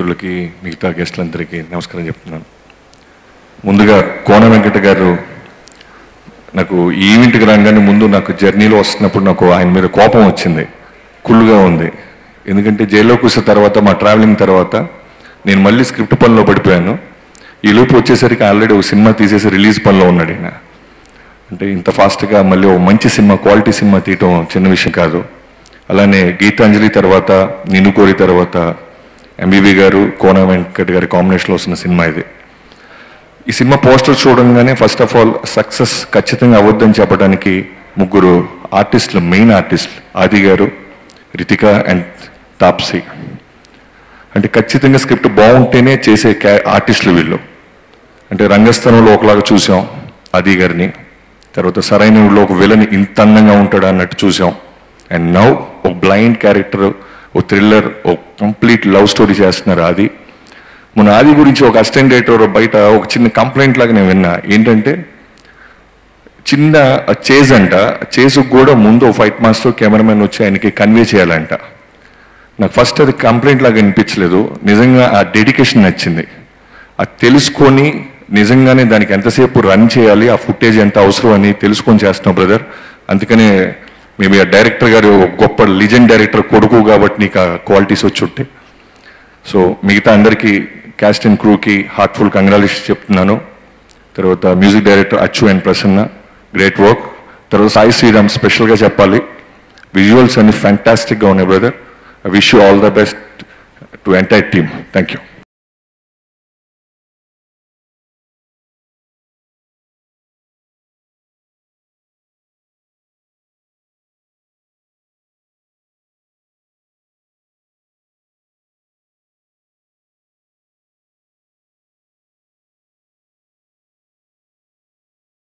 మిత్రులకి మిగతా గెస్టులందరికీ నమస్కారం చెప్తున్నాను ముందుగా కోన వెంకట గారు నాకు ఈ ఈవెంట్కి రాగానే ముందు నాకు జర్నీలో వస్తున్నప్పుడు నాకు ఆయన మీద కోపం వచ్చింది కుళ్ళుగా ఉంది ఎందుకంటే జైల్లో కూర్చున్న తర్వాత మా ట్రావెలింగ్ తర్వాత నేను మళ్ళీ స్క్రిప్ట్ పనిలో పడిపోయాను ఈ లోపు వచ్చేసరికి ఆల్రెడీ ఒక సినిమా తీసేసి రిలీజ్ పనిలో ఉన్నాడు ఈయన అంటే ఇంత ఫాస్ట్గా మళ్ళీ ఒక మంచి సినిమా క్వాలిటీ సినిమా తీయటం చిన్న విషయం కాదు అలానే గీతాంజలి తర్వాత నిన్ను కోరి తర్వాత ఎంబీబీ గారు కోన వెంకట్ గారి కాంబినేషన్లో వస్తున్న సినిమా ఇది ఈ సినిమా పోస్టర్ చూడంగానే ఫస్ట్ ఆఫ్ ఆల్ సక్సెస్ ఖచ్చితంగా అవ్వద్దని చెప్పడానికి ముగ్గురు ఆర్టిస్టులు మెయిన్ ఆర్టిస్టులు ఆది గారు రితిక అండ్ తాప్సీ అంటే ఖచ్చితంగా స్క్రిప్ట్ బాగుంటేనే చేసే క్యా ఆర్టిస్టులు వీళ్ళు అంటే రంగస్థలంలో ఒకలాగా చూసాం ఆది గారిని తర్వాత సరైన ఊళ్ళో ఒక విలన్ ఇంత అందంగా ఉంటాడు అన్నట్టు చూసాం అండ్ నౌ ఒక బ్లైండ్ క్యారెక్టర్ ఒక థ్రిల్లర్ ఒక కంప్లీట్ లవ్ స్టోరీ చేస్తున్నారు అది మన ఆది గురించి ఒక అసిస్టెంట్ డైరెక్టర్ బయట ఒక చిన్న కంప్లైంట్ లాగా నేను విన్నా ఏంటంటే చిన్న చేజ్ అంట చేజ్కి కూడా ముందు ఫైట్ మాస్టర్ కెమెరామెన్ వచ్చి ఆయనకి కన్వే చేయాలంట నాకు ఫస్ట్ అది కంప్లైంట్ లాగా అనిపించలేదు నిజంగా ఆ డెడికేషన్ నచ్చింది అది తెలుసుకొని నిజంగానే దానికి ఎంతసేపు రన్ చేయాలి ఆ ఫుటేజ్ ఎంత అవసరం అని తెలుసుకొని చేస్తున్నాం బ్రదర్ అందుకనే మేబీ ఆ డైరెక్టర్ గారు ఒక గొప్ప లిజెండ్ డైరెక్టర్ కొడుకు కాబట్టి నీకు ఆ క్వాలిటీస్ వచ్చి ఉంటాయి సో మిగతా అందరికీ క్యాస్ట్ అండ్ క్రూకి హార్ట్ఫుల్ కంగ్రాచులేషన్ చెప్తున్నాను తర్వాత music director Achu and Prasanna great work తర్వాత సాయి శ్రీరామ్ స్పెషల్గా చెప్పాలి విజువల్స్ అన్ని ఫ్యాంటాస్టిక్గా ఉన్నాయి brother I wish you all the best to entire team thank you